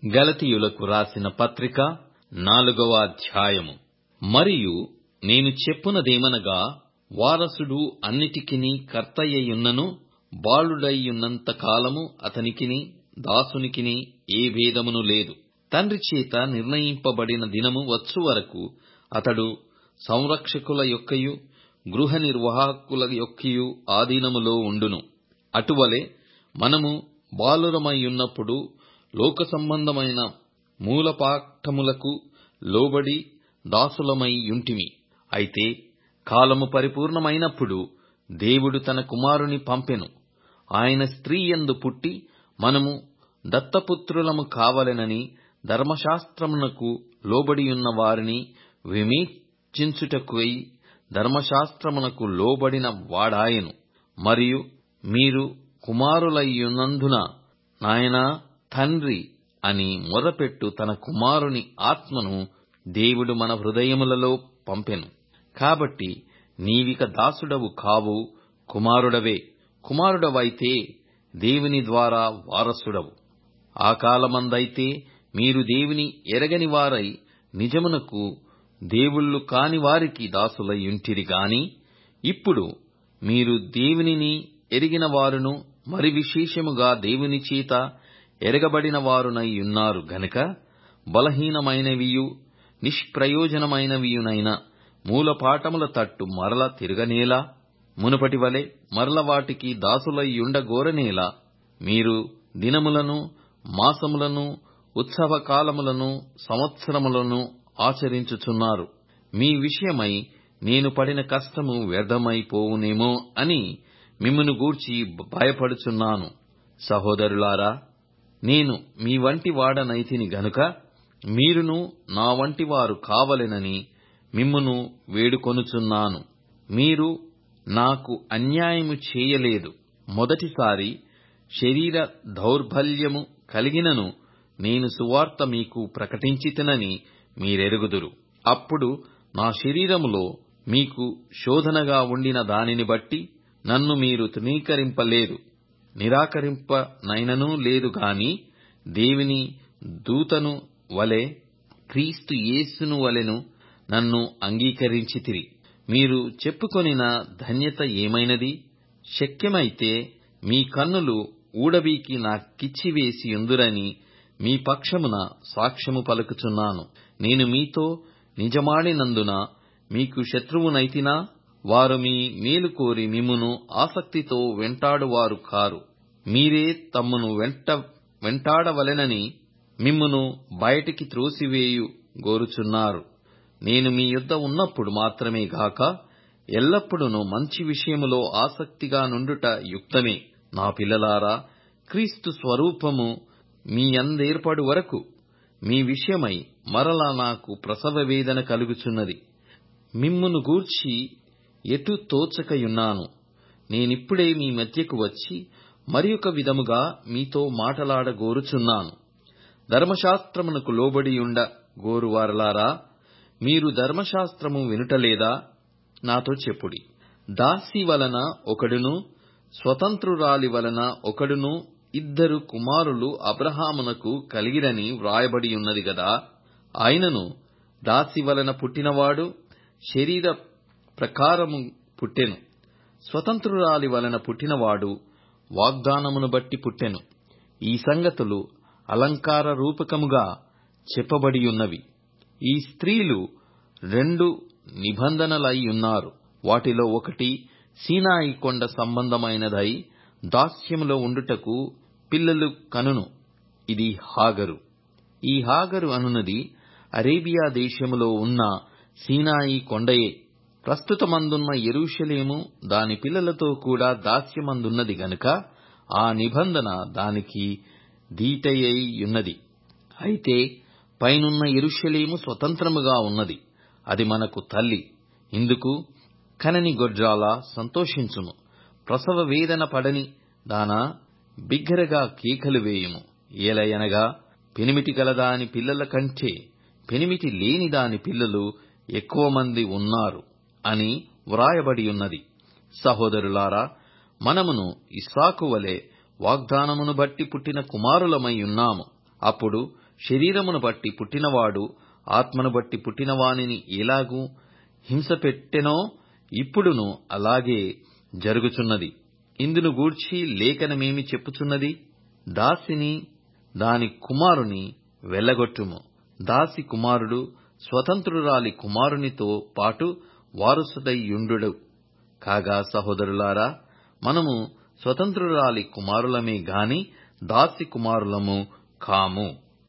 గలతీయులకు రాసిన పత్రిక నాలుగవ అధ్యాయము మరియు నేను చెప్పునదేమనగా వారసుడు అన్నిటికిని కర్తయ్యున్నను బాలుడయ్యున్నంత కాలము అతనికిని దాసునికిని ఏ భేదమును లేదు తండ్రి చేత నిర్ణయింపబడిన దినము వచ్చు వరకు అతడు సంరక్షకుల యొక్కయు గృహ నిర్వాహకుల యొక్కయు ఆధీనములో ఉండును అటువలే మనము బాలురమైయున్నప్పుడు లోక సంబంధమైన మూలపాఠములకు లోబడి దాసులమై యుంటిమి అయితే కాలము పరిపూర్ణమైనప్పుడు దేవుడు తన కుమారుని పంపెను ఆయన స్త్రీ యందు పుట్టి మనము దత్తపుత్రులము కావలెనని ధర్మశాస్త్రమునకు లోబడియున్న వారిని విమోచించుటకై ధర్మశాస్త్రమునకు లోబడిన వాడాయెను మరియు మీరు కుమారులయ్యున్నందున నాయనా తండ్రి అని మొరపెట్టు తన కుమారుని ఆత్మను దేవుడు మన హృదయములలో పంపెను కాబట్టి నీవిక దాసుడవు కావు కుమారుడవే కుమారుడవైతే దేవుని ద్వారా వారసుడవు ఆ కాలమందైతే మీరు దేవుని ఎరగని వారై నిజమునకు దేవుళ్ళు కాని వారికి దాసులయ్యుంటిరి గాని ఇప్పుడు మీరు దేవునిని ఎరిగిన వారును మరి విశేషముగా దేవుని చేత ఎరగబడిన వారునై ఉన్నారు గనుక బలహీనమైనవియు నిష్ప్రయోజనమైనవియునైన మూలపాఠముల తట్టు మరల తిరగనేలా మునుపటి వలె మరల వాటికి దాసులయ్యుండగోరనేలా మీరు దినములను మాసములను ఉత్సవ కాలములను సంవత్సరములను ఆచరించుచున్నారు మీ విషయమై నేను పడిన కష్టము వ్యర్థమైపోవునేమో అని మిమ్మును గూర్చి భయపడుచున్నాను సహోదరులారా నేను మీ వంటి వాడనైతిని గనుక మీరును నా వంటి వారు కావలెనని మిమ్మును వేడుకొనుచున్నాను మీరు నాకు అన్యాయము చేయలేదు మొదటిసారి శరీర దౌర్బల్యము కలిగినను నేను సువార్త మీకు ప్రకటించితినని మీరెరుగుదురు అప్పుడు నా శరీరములో మీకు శోధనగా ఉండిన దానిని బట్టి నన్ను మీరు తృణీకరింపలేదు నిరాకరింపనైననూ లేదు గాని దేవుని దూతను వలె క్రీస్తు యేసును వలెను నన్ను అంగీకరించితిరి మీరు చెప్పుకొనిన ధన్యత ఏమైనది శక్యమైతే మీ కన్నులు ఊడబీకి నాకిచ్చివేసి యుందురని మీ పక్షమున సాక్ష్యము పలుకుచున్నాను నేను మీతో నిజమాడినందున మీకు శత్రువునైతినా వారు మీ మేలు కోరి మిమ్మును ఆసక్తితో వెంటాడువారు కారు మీరే తమ్మును వెంట వెంటాడవలెనని మిమ్మును బయటికి త్రోసివేయు గోరుచున్నారు నేను మీ యుద్ధ ఉన్నప్పుడు మాత్రమే గాక ఎల్లప్పుడూ మంచి విషయములో ఆసక్తిగా నుండుట యుక్తమే నా పిల్లలారా క్రీస్తు స్వరూపము మీ అందేర్పడు వరకు మీ విషయమై మరలా నాకు ప్రసవ వేదన కలుగుచున్నది మిమ్మును గూర్చి ఎటు తోచకయున్నాను నేనిప్పుడే మీ మధ్యకు వచ్చి మరి ఒక విధముగా మీతో మాటలాడగోరుచున్నాను ధర్మశాస్త్రమునకు లోబడియుండ గోరువారలారా మీరు ధర్మశాస్త్రము వినుటలేదా నాతో చెప్పుడి దాసి వలన ఒకడును స్వతంత్రురాలి వలన ఒకడును ఇద్దరు కుమారులు అబ్రహామునకు కలిగిరని వ్రాయబడి ఉన్నది గదా ఆయనను దాసి వలన పుట్టినవాడు శరీర ప్రకారము పుట్టెను స్వతంత్రురాలి వలన పుట్టినవాడు వాగ్దానమును బట్టి పుట్టెను ఈ సంగతులు అలంకార రూపకముగా చెప్పబడియున్నవి ఈ స్త్రీలు రెండు నిబంధనలయ్యున్నారు వాటిలో ఒకటి సీనాయి కొండ సంబంధమైనదై దాస్యములో ఉండుటకు పిల్లలు కనును ఇది హాగరు ఈ హాగరు అనునది అరేబియా దేశములో ఉన్న సీనాయి కొండయే ప్రస్తుతమందున్న ఎరుషలేము దాని పిల్లలతో కూడా దాస్యమందున్నది గనుక ఆ నిబంధన దానికి దీటయ్యున్నది అయితే పైనున్న ఎరుషలేము స్వతంత్రముగా ఉన్నది అది మనకు తల్లి ఇందుకు కనని గొడ్రాల సంతోషించుము ప్రసవ వేదన పడని దానా బిగ్గరగా కేకలు వేయుము ఏలయనగా పెనిమిటి గలదాని పిల్లల కంటే పెనిమిటి లేని దాని పిల్లలు ఎక్కువ మంది ఉన్నారు అని వ్రాయబడి ఉన్నది సహోదరులారా మనమును ఇస్సాకు వలె వాగ్దానమును బట్టి పుట్టిన కుమారులమై ఉన్నాము అప్పుడు శరీరమును బట్టి పుట్టినవాడు ఆత్మను బట్టి పుట్టినవానిని ఎలాగూ హింసపెట్టెనో ఇప్పుడును అలాగే జరుగుచున్నది ఇందును గూర్చి లేఖనమేమి చెప్పుచున్నది దాసిని దాని కుమారుని వెళ్ళగొట్టుము దాసి కుమారుడు స్వతంత్రురాలి కుమారునితో పాటు వారసుడైయుండు కాగా సహోదరులారా మనము స్వతంత్రురాలి కుమారులమే గాని దాసి కుమారులము కాము